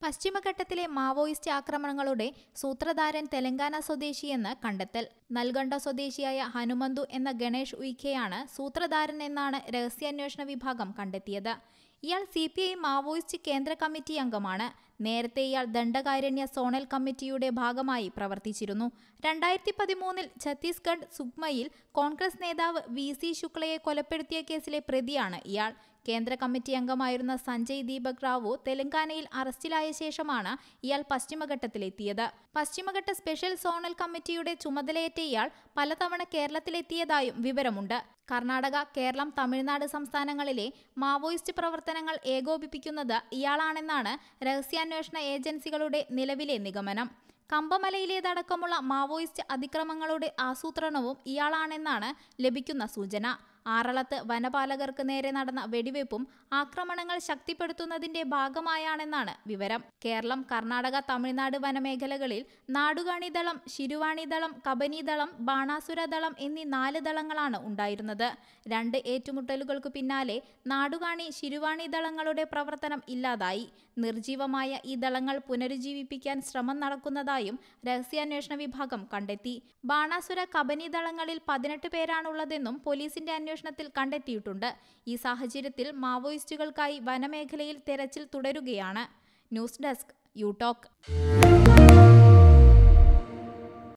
പശ്ചിമഘട്ടത്തിലെ Maoist ആക്രമണങ്ങളുടെ സൂത്രധാരൻ Telangana സ്വദേശിയെന്ന് കണ്ടെത്തൽ നൽഗണ്ട സ്വദേശിയായ ഹനുമന്തു എന്ന ഗണേഷ് ഉയിഖെയാണ് സൂത്രധാരൻ എന്നാണ് രഹസ്യാന്വേഷണ വിഭാഗം കണ്ടെത്തിയത് ഇയാൾ സി പി ഐ മാവോയിസ്റ്റ് കേന്ദ്ര കമ്മിറ്റി അംഗമാണ് നേരത്തെ ഇയാൾ ദണ്ഡകാരണ്യ സോണൽ കമ്മിറ്റിയുടെ ഭാഗമായി പ്രവർത്തിച്ചിരുന്നു രണ്ടായിരത്തി പതിമൂന്നിൽ ഛത്തീസ്ഗഡ് സുക്മയിൽ കോൺഗ്രസ് നേതാവ് വി സി ശുക്ലയെ കൊലപ്പെടുത്തിയ കേസിലെ പ്രതിയാണ് ഇയാൾ കേന്ദ്ര കമ്മിറ്റി അംഗമായിരുന്ന സഞ്ജയ് ദീപക് റാവു തെലങ്കാനയിൽ അറസ്റ്റിലായ ശേഷമാണ് ഇയാൾ പശ്ചിമഘട്ടത്തിലെത്തിയത് പശ്ചിമഘട്ട സ്പെഷ്യൽ സോണൽ കമ്മിറ്റിയുടെ ചുമതലയേറ്റ ഇയാൾ പലതവണ കേരളത്തിലെത്തിയതായും വിവരമുണ്ട് കർണാടക കേരളം തമിഴ്നാട് സംസ്ഥാനങ്ങളിലെ മാവോയിസ്റ്റ് പ്രവർത്തനങ്ങൾ ഏകോപിപ്പിക്കുന്നത് ഇയാളാണെന്നാണ് രഹസ്യാന്വേഷണ ഏജൻസികളുടെ നിലവിലെ നിഗമനം കമ്പമലയിലേതടക്കമുള്ള മാവോയിസ്റ്റ് അതിക്രമങ്ങളുടെ ആസൂത്രണവും ഇയാളാണെന്നാണ് ലഭിക്കുന്ന സൂചന ആറളത്ത് വനപാലകർക്ക് നേരെ നടന്ന വെടിവയ്പും ആക്രമണങ്ങൾ ശക്തിപ്പെടുത്തുന്നതിന്റെ ഭാഗമായാണെന്നാണ് വിവരം കേരളം കർണാടക തമിഴ്നാട് വനമേഖലകളിൽ നാടുകാണിദളം ശിരുവാണിദളം കബനിദളം ബാണാസുരദളം എന്നീ നാല് ദളങ്ങളാണ് ഉണ്ടായിരുന്നത് രണ്ട് ഏറ്റുമുട്ടലുകൾക്കു പിന്നാലെ നാടുകാണി ശിരുവാണി ദളങ്ങളുടെ പ്രവർത്തനം ഇല്ലാതായി നിർജീവമായ ഈ ദളങ്ങൾ പുനരുജ്ജീവിപ്പിക്കാൻ ശ്രമം നടക്കുന്നതായും രഹസ്യാന്വേഷണ വിഭാഗം കണ്ടെത്തി ബാണാസുര കബനി ദളങ്ങളിൽ പതിനെട്ട് പേരാണുള്ളതെന്നും പോലീസിന്റെ അന്വേഷണത്തിൽ കണ്ടെത്തിയിട്ടുണ്ട് ഈ സാഹചര്യത്തിൽ മാവോയിസ്റ്റുകൾക്കായി വനമേഖലയിൽ തെരച്ചിൽ തുടരുകയാണ് ന്യൂസ് ഡെസ്ക് യു ടോക്ക്